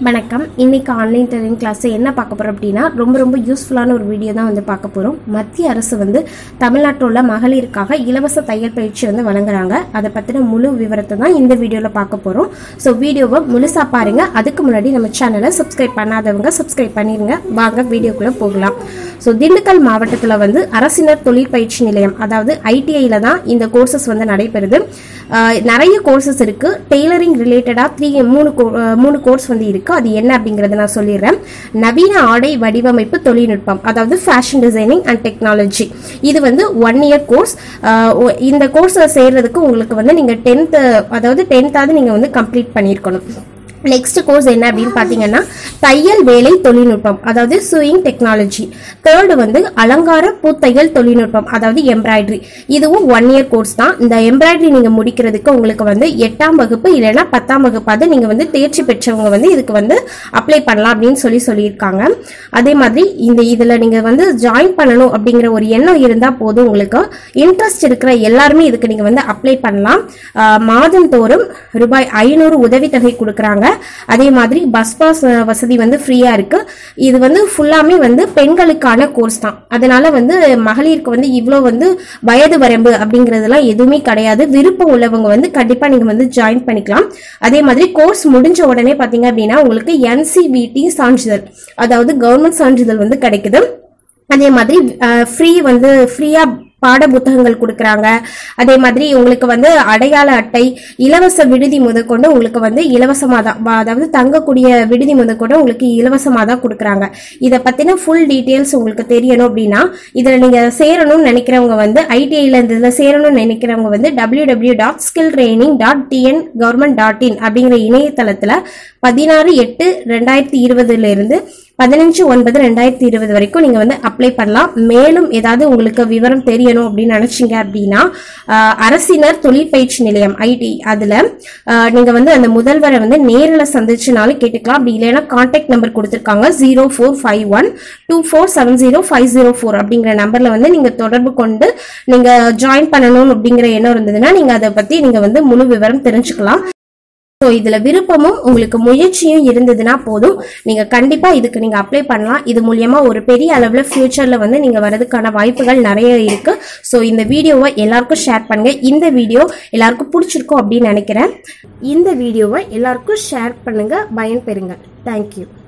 வணக்கம் இன்னைக்கு online telling class என்ன பார்க்க போறோம் அப்படின்னா ரொம்ப ரொம்ப யூஸ்ஃபுல்லான ஒரு வீடியோ தான் வந்து பார்க்க போறோம் மத்திய அரசு வந்து தமிழ்நாட்டில் உள்ள மகளிருக்காக இலவச தையல் பயிற்சி வந்து வழங்குறாங்க அதை பத்தின முழு விவரத்தை தான் இந்த வீடியோல பார்க்க போறோம் ஸோ வீடியோவை முழுசா பாருங்க அதுக்கு முன்னாடி நம்ம சேனலை சப்ஸ்கிரைப் பண்ணாதவங்க சப்ஸ்கிரைப் பண்ணிருங்க வாங்க வீடியோக்குள்ள போகலாம் ஸோ திண்டுக்கல் மாவட்டத்தில் வந்து அரசினர் தொழில் பயிற்சி நிலையம் அதாவது ஐடிஐல தான் இந்த கோர்சஸ் வந்து நடைபெறுது ஆஹ் நிறைய கோர்சஸ் இருக்கு டெய்லரிங் ரிலேட்டடா த்ரீ மூணு co- ஆஹ் மூணு கோர்ஸ் வந்து இருக்கு அது என்ன அப்படிங்கறத நான் சொல்லிடுறேன் நவீன ஆடை வடிவமைப்பு தொழில்நுட்பம் அதாவது ஃபேஷன் டிசைனிங் அண்ட் டெக்னாலஜி இது வந்து ஒன் இயர் கோர்ஸ் இந்த கோர்ஸ்ல சேர்றதுக்கு உங்களுக்கு வந்து நீங்க டென்த் அதாவது டென்த்தாவது நீங்க வந்து கம்ப்ளீட் பண்ணியிருக்கணும் நெக்ஸ்ட் கோர்ஸ் என்ன அப்படின்னு பார்த்தீங்கன்னா தையல் வேலை தொழில்நுட்பம் அதாவது சுயிங் டெக்னாலஜி தேர்டு வந்து அலங்கார பூத்தையல் தொழில்நுட்பம் அதாவது எம்ப்ராய்டரி இதுவும் ஒன் இயர் கோர்ஸ் தான் இந்த எம்ப்ராய்டரி நீங்கள் முடிக்கிறதுக்கு உங்களுக்கு வந்து எட்டாம் வகுப்பு இல்லைன்னா பத்தாம் வகுப்பாவது நீங்கள் வந்து தேர்ச்சி பெற்றவங்க வந்து இதுக்கு வந்து அப்ளை பண்ணலாம் அப்படின்னு சொல்லி சொல்லியிருக்காங்க அதே மாதிரி இந்த இதில் நீங்கள் வந்து ஜாயின் பண்ணணும் அப்படிங்கிற ஒரு எண்ணம் இருந்தால் போதும் உங்களுக்கு இன்ட்ரெஸ்ட் இருக்கிற எல்லாருமே இதுக்கு நீங்கள் வந்து அப்ளை பண்ணலாம் ஆஹ் மாதந்தோறும் ரூபாய் ஐநூறு உதவித்தொகை கொடுக்குறாங்க அதே மாதிரி பஸ் பாஸ் அஹ், வசதி வந்து ஃப்ரீயா இருக்கு இது வந்து ஃபுல்லாமே வந்து பெண்களுக்கான கோர்ஸ் தான் அதனால வந்து மகளிருக்கு வந்து இவ்வளோ வந்து வயது வரம்பு அப்படிங்கறதெல்லாம் எதுவுமே கிடையாது விருப்பம் உள்ளவங்க வந்து கண்டிப்பா நீங்க வந்து ஜாயின் பண்ணிக்கலாம் அதே மாதிரி கோர்ஸ் முடிஞ்ச உடனே பாத்தீங்க அப்படின்னா உங்களுக்கு என்சிவிடி சான்றிதழ் அதாவது கவர்மெண்ட் சான்றிதழ் வந்து கிடைக்குது அதே மாதிரி ஃப்ரீ வந்து ஃப்ரீயா பாட புத்தகங்கள் கொடுக்குறாங்க அதே மாதிரி உங்களுக்கு வந்து அடையாள அட்டை இலவச விடுதி முதற்கொண்டு உங்களுக்கு வந்து இலவசமாக தான் வ- அதாவது தங்கக்கூடிய விடுதி முதற்கொண்டு உங்களுக்கு இலவசமாக தான் கொடுக்குறாங்க இதை பற்றின ஃபுல் டீட்டெயில்ஸ் உங்களுக்கு தெரியணும் அப்படின்னா இதில் நீங்கள் சேரணும்னு நினைக்கிறவங்க வந்து ஐடிஐயில் இந்த இதில் சேரணும்னு நினைக்கிறவங்க வந்து W W dot skill training dot TN government dot in அப்படிங்கிற இணையதளத்தில் பதினாறு எட்டு ரெண்டாயிரத்தி இருபதுல இருந்து பதினஞ்சு ஒன்பது ரெண்டாயிரத்தி இருபது வரைக்கும் நீங்க வந்து அப்ளை பண்ணலாம் மேலும் ஏதாவது உங்களுக்கு விவரம் தெரியணும் அப்படின்னு நினைச்சீங்க அப்படின்னா ஆஹ், அரசினர் தொழிற்பயிற்சி நிலையம் ஐடி அதுல ஆஹ், நீங்க வந்து அந்த முதல்வரை வந்து நேரில் சந்திச்சுனாலும் கேட்டுக்கலாம் அப்படி இல்லைன்னா கான்டாக்ட் நம்பர் கொடுத்துருக்காங்க zero four five one two four seven zero five zero four அப்படிங்கிற நம்பர்ல வந்து நீங்க தொடர்பு கொண்டு நீங்க ஜாயின் பண்ணணும் அப்படிங்கிற எண்ணம் இருந்ததுன்னா நீங்க அதை பத்தி நீங்க வந்து முழு விவரம் தெரிஞ்சுக்கலாம் ஸோ இதுல விருப்பமும் உங்களுக்கு முயற்சியும் இருந்ததுன்னா போதும் நீங்க கண்டிப்பா இதுக்கு நீங்க அப்ளை பண்ணலாம் இது மூலியமா ஒரு பெரிய அளவுல ஃபியூச்சர்ல வந்து நீங்க வரதுக்கான வாய்ப்புகள் நிறைய இருக்கு ஸோ இந்த வீடியோவை எல்லாருக்கும் ஷேர் பண்ணுங்க இந்த வீடியோ எல்லாருக்கும் பிடிச்சிருக்கும் அப்படின்னு நினைக்கிறேன் இந்த வீடியோவை எல்லாருக்கும் ஷேர் பண்ணுங்க பயன்பெறுங்க தேங்க்யூ